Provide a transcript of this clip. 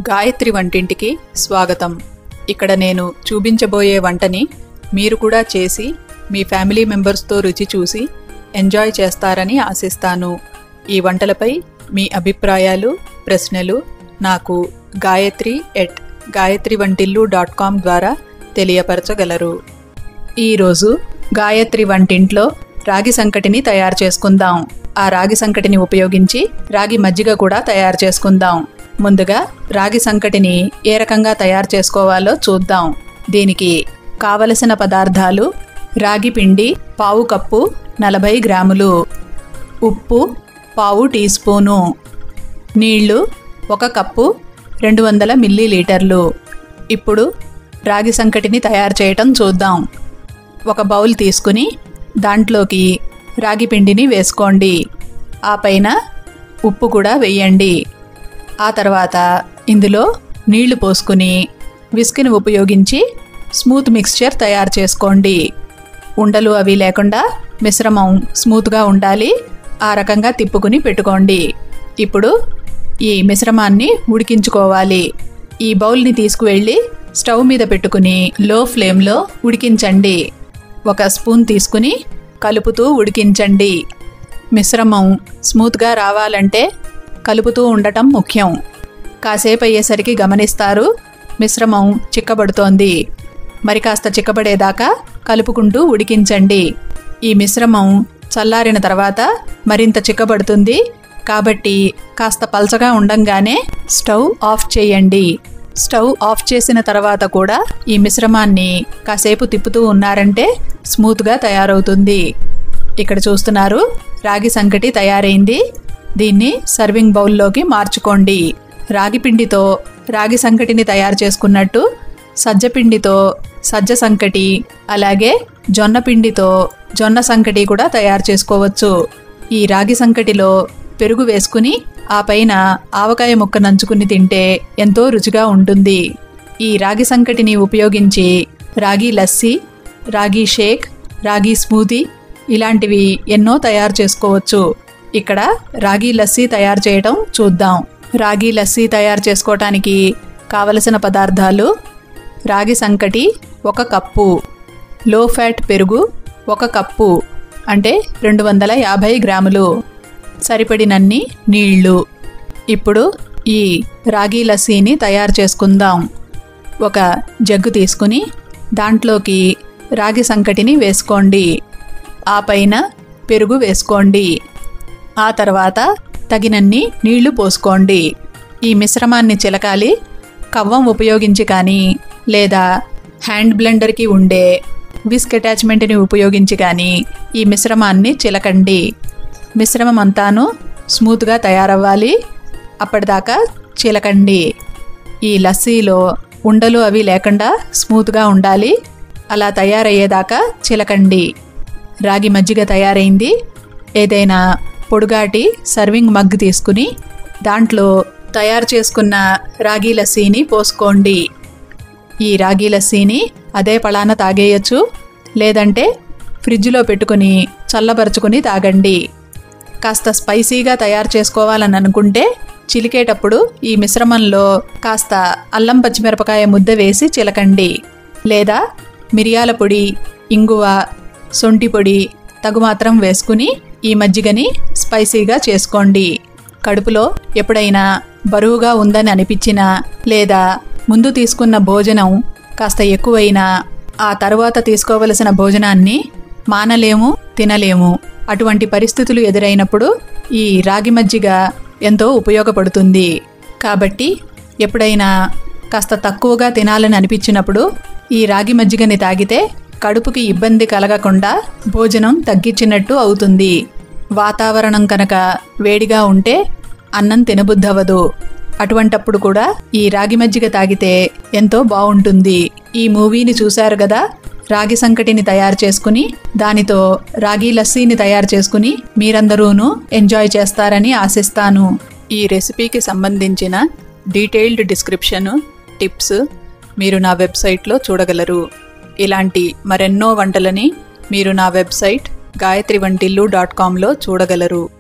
గాయత్రి వంటింటికి స్వాగతం ఇక్కడ నేను చూపించబోయే వంటని మీరు కూడా చేసి మీ ఫ్యామిలీ మెంబర్స్తో రుచి చూసి ఎంజాయ్ చేస్తారని ఆశిస్తాను ఈ వంటలపై మీ అభిప్రాయాలు ప్రశ్నలు నాకు గాయత్రి ఎట్ గాయత్రి వంటిల్లు డాట్ కామ్ ద్వారా తెలియపరచగలరు ఈరోజు గాయత్రి వంటింట్లో రాగి సంకటిని తయారు చేసుకుందాం ఆ రాగి సంకటిని ఉపయోగించి రాగి మజ్జిగ కూడా తయారు చేసుకుందాం ముందుగా రాగి సంకటిని ఏ రకంగా తయారు చేసుకోవాలో చూద్దాం దీనికి కావలసిన పదార్థాలు రాగి పిండి పావు కప్పు నలభై గ్రాములు ఉప్పు పావు టీ స్పూను నీళ్లు ఒక కప్పు రెండు వందల మిల్లీలీటర్లు ఇప్పుడు రాగి సంకటిని తయారు చేయటం చూద్దాం ఒక బౌల్ తీసుకుని దాంట్లోకి రాగి పిండిని వేసుకోండి ఆ పైన ఉప్పు కూడా వేయండి ఆ తర్వాత ఇందులో నీళ్లు పోసుకుని విస్కిని ఉపయోగించి స్మూత్ మిక్స్చర్ తయారు చేసుకోండి ఉండలు అవి లేకుండా మిశ్రమం స్మూత్గా ఉండాలి ఆ రకంగా తిప్పుకుని పెట్టుకోండి ఇప్పుడు ఈ మిశ్రమాన్ని ఉడికించుకోవాలి ఈ బౌల్ని తీసుకువెళ్ళి స్టవ్ మీద పెట్టుకుని లో ఫ్లేమ్లో ఉడికించండి ఒక స్పూన్ తీసుకుని కలుపుతూ ఉడికించండి మిశ్రమం స్మూత్గా రావాలంటే కలుపుతూ ఉండటం ముఖ్యం కాసేపు అయ్యేసరికి గమనిస్తారు మిశ్రమం చిక్కబడుతోంది మరి కాస్త చిక్కబడేదాకా కలుపుకుంటూ ఉడికించండి ఈ మిశ్రమం చల్లారిన తర్వాత మరింత చిక్కబడుతుంది కాబట్టి కాస్త పల్చగా ఉండంగానే స్టవ్ ఆఫ్ చేయండి స్టవ్ ఆఫ్ చేసిన తర్వాత కూడా ఈ మిశ్రమాన్ని కాసేపు తిప్పుతూ ఉన్నారంటే స్మూత్గా తయారవుతుంది ఇక్కడ చూస్తున్నారు రాగి సంకటి తయారైంది దీన్ని సర్వింగ్ బౌల్లోకి మార్చుకోండి రాగి పిండితో రాగి సంకటిని తయారు చేసుకున్నట్టు సజ్జ పిండితో సజ్జ సంకటి అలాగే జొన్న పిండితో జొన్న సంకటి కూడా తయారు చేసుకోవచ్చు ఈ రాగి సంకటిలో పెరుగు వేసుకుని ఆ పైన ఆవకాయ ముక్క నంచుకుని తింటే ఎంతో రుచిగా ఉంటుంది ఈ రాగి సంకటిని ఉపయోగించి రాగి లస్సీ రాగి షేక్ రాగి స్మూతీ ఇలాంటివి ఎన్నో తయారు చేసుకోవచ్చు ఇక్కడ రాగి లస్సీ తయారు చేయటం చూద్దాం రాగి లస్సీ తయారు చేసుకోవటానికి కావలసిన పదార్థాలు రాగి సంకటి ఒక కప్పు లో ఫ్యాట్ పెరుగు ఒక కప్పు అంటే రెండు వందల యాభై గ్రాములు సరిపడినన్ని నీళ్లు ఇప్పుడు ఈ రాగి లస్సీని తయారు చేసుకుందాం ఒక జగ్గు తీసుకుని దాంట్లోకి రాగి సంకటిని వేసుకోండి ఆ పైన పెరుగు వేసుకోండి ఆ తర్వాత తగినన్ని నీళ్లు పోసుకోండి ఈ మిశ్రమాన్ని చిలకాలి కవ్వం ఉపయోగించి కానీ లేదా హ్యాండ్ బ్లెండర్కి ఉండే విస్క్ అటాచ్మెంట్ని ఉపయోగించి కానీ ఈ మిశ్రమాన్ని చిలకండి మిశ్రమం అంతాను స్మూత్గా తయారవ్వాలి అప్పటిదాకా చిలకండి ఈ లస్సీలో ఉండలు అవి లేకుండా స్మూత్గా ఉండాలి అలా తయారయ్యేదాకా చిలకండి రాగి మజ్జిగ తయారైంది ఏదైనా పొడుగాటి సర్వింగ్ మగ్ తీసుకుని దాంట్లో తయారు చేసుకున్న రాగి లస్సీని పోసుకోండి ఈ రాగి లస్సీని అదే పళాన తాగేయచ్చు లేదంటే ఫ్రిడ్జ్లో పెట్టుకుని చల్లబరుచుకుని తాగండి కాస్త స్పైసీగా తయారు చేసుకోవాలని అనుకుంటే చిలికేటప్పుడు ఈ మిశ్రమంలో కాస్త అల్లం పచ్చిమిరపకాయ ముద్ద వేసి చిలకండి లేదా మిరియాల పొడి ఇంగువ సొంటి పొడి తగుమాత్రం వేసుకుని ఈ మజ్జిగని స్పైసీగా చేసుకోండి కడుపులో ఎప్పుడైనా బరువుగా ఉందని అనిపించినా లేదా ముందు తీసుకున్న భోజనం కాస్త ఎక్కువైనా ఆ తరువాత తీసుకోవలసిన భోజనాన్ని మానలేము తినలేము అటువంటి పరిస్థితులు ఎదురైనప్పుడు ఈ రాగి మజ్జిగ ఎంతో ఉపయోగపడుతుంది కాబట్టి ఎప్పుడైనా కాస్త తక్కువగా తినాలని అనిపించినప్పుడు ఈ రాగి మజ్జిగని తాగితే కడుపుకి ఇబ్బంది కలగకుండా భోజనం తగ్గించినట్టు అవుతుంది వాతావరణం కనుక వేడిగా ఉంటే అన్నం తినబుద్దవదు అటువంటప్పుడు కూడా ఈ రాగి మజ్జిగ తాగితే ఎంతో బాగుంటుంది ఈ మూవీని చూశారు కదా రాగి సంకటిని తయారు చేసుకుని దానితో రాగి లస్సీని తయారు చేసుకుని మీరందరూను ఎంజాయ్ చేస్తారని ఆశిస్తాను ఈ రెసిపీకి సంబంధించిన డీటెయిల్డ్ డిస్క్రిప్షన్ టిప్స్ మీరు నా వెబ్సైట్లో చూడగలరు ఇలాంటి మరెన్నో వంటలని మీరు నా వెబ్సైట్ గాయత్రి వంటిల్లు డాట్ కామ్లో చూడగలరు